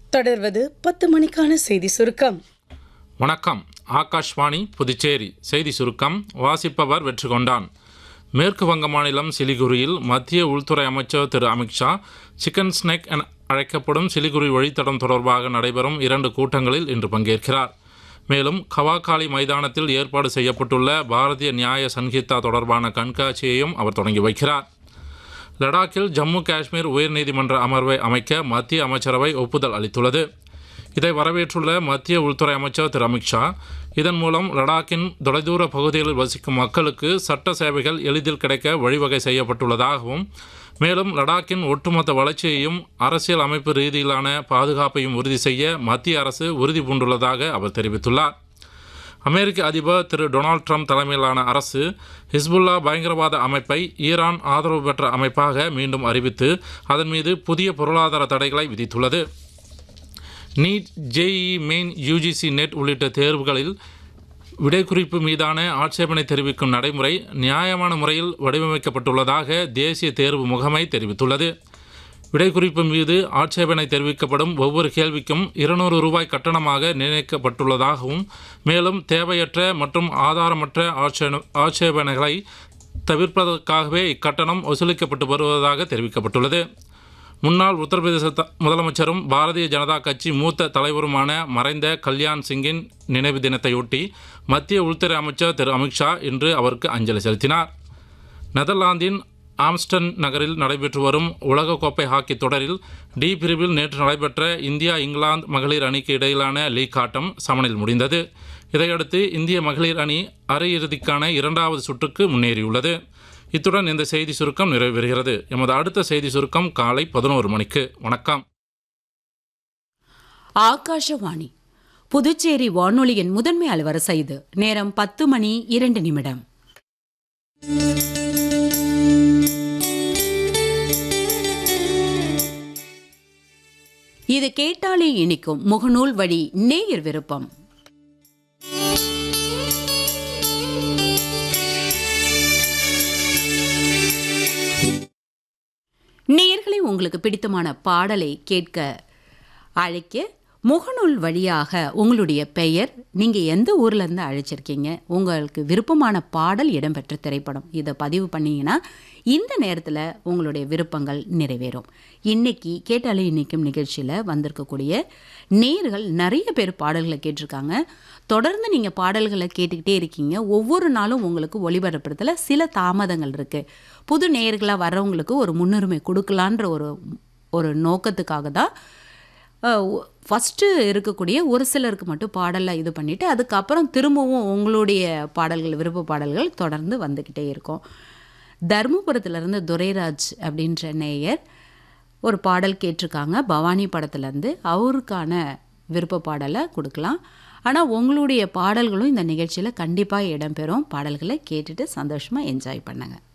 தொடர்வது பத்து மணிக்கான செய்தி சுருக்கம் வணக்கம் ஆகாஷ்வாணி புதுச்சேரி செய்தி சுருக்கம் வாசிப்பவர் வெற்றி கொண்டான் மேற்கு வங்க மாநிலம் சிலிகுரியில் மத்திய உள்துறை அமைச்சர் திரு அமித்ஷா சிக்கன் ஸ்னேக் என அழைக்கப்படும் சிலிகுரி வழித்தடம் தொடர்பாக நடைபெறும் இரண்டு கூட்டங்களில் இன்று பங்கேற்கிறார் மேலும் கவாகாலி மைதானத்தில் ஏற்பாடு செய்யப்பட்டுள்ள பாரதிய நியாய சன்ஹிதா தொடர்பான கண்காட்சியையும் அவர் தொடங்கி வைக்கிறார் லடாக்கில் ஜம்மு காஷ்மீர் உயர்நீதிமன்ற அமர்வை அமைக்க மத்திய அமைச்சரவை ஒப்புதல் அளித்துள்ளது இதை வரவேற்றுள்ள மத்திய உள்துறை அமைச்சர் திரு அமித்ஷா இதன் மூலம் லடாக்கின் தொலைதூர பகுதிகளில் வசிக்கும் மக்களுக்கு சட்ட சேவைகள் எளிதில் கிடைக்க வழிவகை செய்யப்பட்டுள்ளதாகவும் மேலும் லடாக்கின் ஒட்டுமொத்த வளர்ச்சியையும் அரசியல் அமைப்பு ரீதியிலான பாதுகாப்பையும் உறுதி செய்ய மத்திய அரசு உறுதி பூண்டுள்ளதாக அவர் தெரிவித்துள்ளார் அமெரிக்க அதிபர் திரு டொனால்ட் ட்ரம்ப் தலைமையிலான அரசு ஹிஸ்புல்லா பயங்கரவாத அமைப்பை ஈரான் ஆதரவு பெற்ற அமைப்பாக மீண்டும் அறிவித்து அதன் மீது புதிய பொருளாதார தடைகளை விதித்துள்ளது NEET JEE main UGC NET உள்ளிட்ட தேர்வுகளில் விடைக்குறிப்பு மீதான ஆட்சேபனை தெரிவிக்கும் நடைமுறை நியாயமான முறையில் வடிவமைக்கப்பட்டுள்ளதாக தேசிய தேர்வு முகமை தெரிவித்துள்ளது விடைக்குறிப்பு மீது ஆட்சேபனை தெரிவிக்கப்படும் ஒவ்வொரு கேள்விக்கும் இருநூறு ரூபாய் கட்டணமாக நிர்ணயிக்கப்பட்டுள்ளதாகவும் மேலும் தேவையற்ற மற்றும் ஆதாரமற்ற ஆட்சே ஆட்சேபனைகளை தவிர்ப்பதற்காகவே இக்கட்டணம் வசூலிக்கப்பட்டு வருவதாக தெரிவிக்கப்பட்டுள்ளது முன்னாள் உத்தரப்பிரதேச த- முதலமைச்சரும் பாரதிய ஜனதா கட்சி மூத்த தலைவருமான மறைந்த கல்யாண் சிங்கின் நினைவு தினத்தையொட்டி மத்திய உள்துறை அமைச்சர் திரு அமித்ஷா இன்று அவருக்கு அஞ்சலி செலுத்தினார் நெதர்லாந்தின் ஆம்ஸ்டன் நகரில் நடைபெற்று வரும் உலகக்கோப்பை ஹாக்கி தொடரில் டி பிரிவில் நேற்று நடைபெற்ற இந்தியா இங்கிலாந்து மகளிர் அணிக்கு இடையிலான லீக் ஆட்டம் சமனில் முடிந்தது இதையடுத்து இந்திய மகளிர் அணி அரையிறுதிக்கான இரண்டாவது சுற்றுக்கு முன்னேறியுள்ளது இத்துடன் இந்த செய்தி சுருக்கம் நிறைவு பெறுகிறது எமது அடுத்த செய்தி சுருக்கம் காலை பதினோரு மணிக்கு வணக்கம் ஆகாஷவாணி புதுச்சேரி வானொலியின் முதன்மை அலுவரசை இது நேரம் பத்து மணி இரண்டு நிமிடம் இது கேட்டாலே இனிக்கும் முகநூல் வழி நேயர் விருப்பம் நேயர்களே உங்களுக்கு பிடித்தமான பாடலை கேட்க அழைக்க முகநூல் வழியாக உங்களுடைய பெயர் நீங்கள் எந்த ஊர்ல இருந்து அழைச்சிருக்கீங்க உங்களுக்கு விருப்பமான பாடல் இடம்பெற்ற திரைப்படம் இதை பதிவு பண்ணீங்கன்னா இந்த நேரத்தில் உங்களுடைய விருப்பங்கள் நிறைவேறும் இன்னைக்கு கேட்டாலே இன்னைக்கும் நிகழ்ச்சியில் வந்திருக்கக்கூடிய நேர்கள் நிறைய பேர் பாடல்களை கேட்டிருக்காங்க தொடர்ந்து நீங்கள் பாடல்களை கேட்டுக்கிட்டே இருக்கீங்க ஒவ்வொரு நாளும் உங்களுக்கு ஒளிபரப்புறதுல சில தாமதங்கள் இருக்குது புது நேயர்களாக வர்றவங்களுக்கு ஒரு முன்னுரிமை கொடுக்கலான்ற ஒரு ஒரு நோக்கத்துக்காக தான் ஃபஸ்ட்டு இருக்கக்கூடிய ஒரு சிலருக்கு மட்டும் பாடலை இது பண்ணிவிட்டு அதுக்கப்புறம் திரும்பவும் உங்களுடைய பாடல்கள் விருப்ப பாடல்கள் தொடர்ந்து வந்துக்கிட்டே இருக்கும் தருமபுரத்துலேருந்து துரைராஜ் அப்படின்ற நேயர் ஒரு பாடல் கேட்டிருக்காங்க பவானி படத்துலேருந்து அவருக்கான விருப்ப பாடலை கொடுக்கலாம் ஆனால் உங்களுடைய பாடல்களும் இந்த நிகழ்ச்சியில் கண்டிப்பாக இடம்பெறும் பாடல்களை கேட்டுட்டு சந்தோஷமாக என்ஜாய் பண்ணுங்கள்